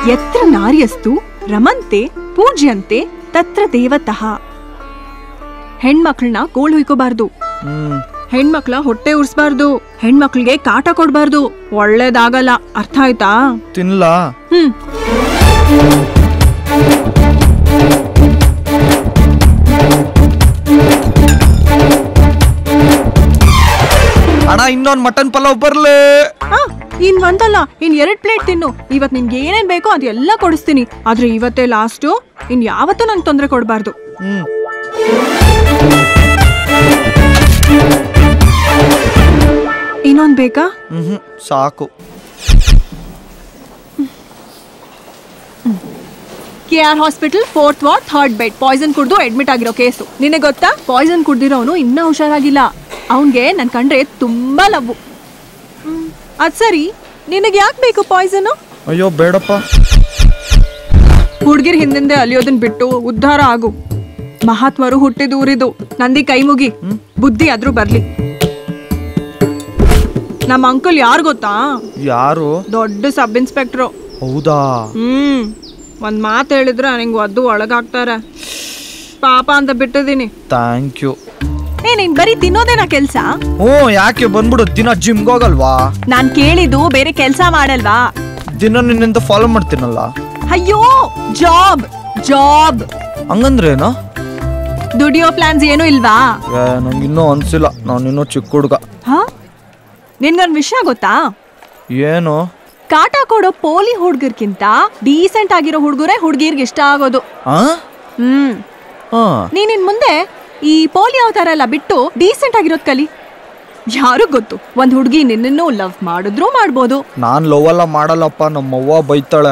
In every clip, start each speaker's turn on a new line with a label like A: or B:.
A: ಯತ್ರ ನಾರ್ಯಸ್ತು ರಮಂತೆ ಪೂಜ್ಯಂತೆ ತತ್ರ ದೇವತಃ ಹೆಣ್ಮಕ್ಳನ್ನ ಗೋಳ್ ಹುಯ್ಕೋಬಾರ್ದು
B: ಹ್ಮ್
A: ಹೆಣ್ಮಕ್ಳ ಹೊಟ್ಟೆ ಉರ್ಸ್ಬಾರ್ದು ಹೆಣ್ಮಕ್ಳಿಗೆ ಕಾಟ ಕೊಡ್ಬಾರ್ದು ಒಳ್ಳೇದಾಗಲ್ಲ ಅರ್ಥ ಆಯ್ತಾ
B: ತಿನ್ಲಾ
A: ಹ್ಮ್
B: ಅಣ್ಣ ಇನ್ನೊಂದ್ ಮಟನ್ ಪಲಾವ್ ಬರ್ಲೇ
A: ಆ, ಇನ್ ಒಂದಲ್ಲ ಇನ್ ಎರಡ್ ಪ್ಲೇಟ್ ತಿನ್ನು ಇವತ್ ನಿನ್ಗೆ ಏನೇನ್ ಬೇಕೋ ಅದೆಲ್ಲ ಕೊಡಿಸ್ತೀನಿ ಆದ್ರೆ ಇವತ್ತೇ ಲಾಸ್ಟು ಇನ್ ಯಾವತ್ತೂ ನಂಗೆ ತೊಂದ್ರೆ ಕೊಡ್ಬಾರ್ದು
B: ಹ್ಮ್
A: ಇನ್ನೊಂದ್ ಬೇಕಾ
B: ಹ್ಮ್ ಸಾಕು
A: K R hospital fourth ward third bed poison ಕುಡ್ದು ಅಡ್ಮಿಟ್ ಆಗಿರೋ ಕೇಸು ನಿನಗೆ ಗೊತ್ತಾ ಪಾಯ್ಸನ್ ಕುಡ್ದಿರೋನು ಇನ್ನೂ ಹುಷಾರಾಗಿಲ್ಲ ಅವನ್ಗೆ ನನ್ ಕಂಡ್ರೆ ತುಂಬಾ ಲವ್ವು ಹ್ಮ್. ಅದ್ ಸರಿ ನಿನಗೆ ಯಾಕೆ ಬೇಕು ಪಾಯ್ಸನ್
B: ಅಯ್ಯೋ ಬೇಡಪ್ಪ
A: ಹುಡ್ಗಿರ್ ಹಿಂದಿಂದೆ ಅಲಿಯೋದನ್ ಬಿಟ್ಟು ಉದ್ಧಾರ ಆಗು ಮಹಾತ್ಮರು ಹುಟ್ಟಿದ ಊರಿದು ನಂದಿ ಕೈ ಮುಗಿ ಬುದ್ಧಿ ಆದ್ರೂ ಬರ್ಲಿ ನಮ್ಮ ಅಂಕಲ್ ಯಾರು ಗೊತ್ತಾ
B: ಯಾರು
A: ದೊಡ್ಡ ಸಬ್ ಇನ್ಸ್ಪೆಕ್ಟ್ರು
B: ಹೌದಾ
A: ಹ್ಮ್ ಒಂದ್ ಮಾತು ಹೇಳಿದ್ರೆ ನಿಂಗೆ ಒದ್ದು ಒಳಗಾಗ್ತಾರೆ ಪಾಪ ಅಂತ ಬಿಟ್ಟಿದೀನಿ
B: ಥ್ಯಾಂಕ್ ಯು
A: ಏ ನೀನ್ ಬರೀ ತಿನ್ನೋದೇನಾ ಕೆಲ್ಸ
B: ಹ್ಞೂ ಯಾಕೆ ಬಂದ್ಬಿಡು ದಿನ ಜಿಮ್ಗೆ ಹೋಗಲ್ವಾ
A: ನಾನ್ ಕೇಳಿದ್ದು ಬೇರೆ ಕೆಲ್ಸ ಮಾಡಲ್ವಾ
B: ದಿನ ನಿನ್ನಿಂದ ಫಾಲೋ ಮಾಡ್ತೀನಲ್ಲ
A: ಅಯ್ಯೋ ಜಾಬ್ ಜಾಬ್
B: ಹಂಗಂದ್ರೇನು
A: ದುಡಿಯೋ ಪ್ಲಾನ್ಸ್ ಏನೂ ಇಲ್ವಾ
B: ಏ ನಂಗೆ ಇನ್ನೂ ಅನ್ಸಿಲ್ಲ ನಾನು ಇನ್ನೂ ಚಿಕ್ಕ ಹುಡುಗ
A: ಹಾ ನಿನ್ಗೊಂದ್ ವಿಷಯ ಗೊತ್ತಾ
B: ಏನು
A: ಕಾಟ ಕೊಡೋ ಪೋಲಿ ಹುಡ್ಗರ್ಕಿಂತ ಡೀಸೆಂಟ್ ಆಗಿರೋ ಹುಡ್ಗುರೇ ಹುಡ್ಗಿರ್ಗೆ ಇಷ್ಟ ಆಗೋದು
B: ಆ
A: ಹ್ಮ್
B: ಹಾ
A: ನೀನ್ ಇನ್ ಮುಂದೆ ಈ ಪೋಲಿ ಅವತಾರ ಎಲ್ಲ ಬಿಟ್ಟು ಡೀಸೆಂಟ್ ಆಗಿರೋದ್ ಕಲಿ ಯಾರು ಗೊತ್ತು ಒಂದ್ ಹುಡ್ಗಿ ನಿನ್ನನ್ನು ಲವ್ ಮಾಡಿದ್ರೂ ಮಾಡ್ಬೋದು
B: ನಾನ್ ಲವ್ ಎಲ್ಲ ಮಾಡಲ್ಲಪ್ಪ ನಮ್ಮವ್ವ ಬೈತಾಳೆ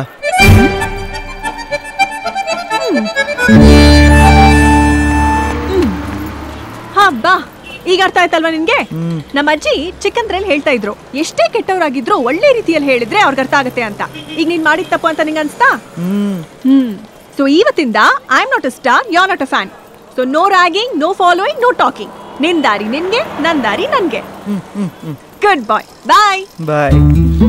A: ಹಾ ಬಾ ಈಗ ಅರ್ಥ ಆಯ್ತಲ್ವಾ ನಿನ್ಗೆ ನಮ್ಮ ಅಜ್ಜಿ ಚಿಕ್ಕಂದ್ರಲ್ಲಿ ಹೇಳ್ತಾ ಇದ್ರು ಎಷ್ಟೇ ಕೆಟ್ಟವರಾಗಿದ್ರು ಒಳ್ಳೆ ರೀತಿಯಲ್ಲಿ ಹೇಳಿದ್ರೆ ಅವ್ರಿಗೆ ಅರ್ಥ ಆಗುತ್ತೆ ಅಂತ ಈಗ ನೀನ್ ಮಾಡಿದ ತಪ್ಪು ಅಂತ ನಿಂಗೆ ಅನ್ಸ್ತಾ
B: ಹ್ಮ್
A: ಹ್ಮ್ ಸೊ ಇವತ್ತಿಂದ I am not a star you not a fan so no ragging no following no talking ನಿನ್ ದಾರಿ ನಿನ್ಗೆ ನನ್ ದಾರಿ ನನ್ಗೆ ಗುಡ್ ಬಾಯ್ ಬಾಯ್
B: ಬಾಯ್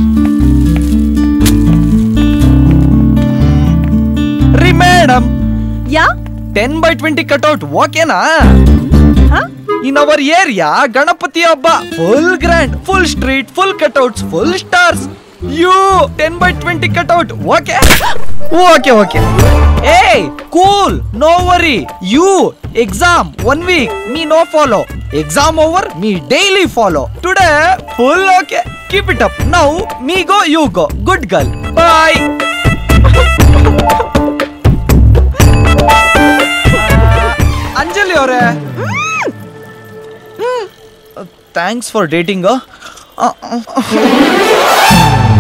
B: ರೀ madam
A: yeah
B: ten by twenty cutout ಓಕೆನಾ
A: ಹಾ
B: ಇನ್ ಅವರ್ ಏರಿಯಾ ಗಣಪತಿ ಹಬ್ಬ full grand full street full cutouts full stars you ten by twenty cutout okay okay okay hey cool no worry you exam one week me no follow exam over me daily follow today full okay keep it up now me go you go good girl bye Anjali ಅವರೇ thanks for dating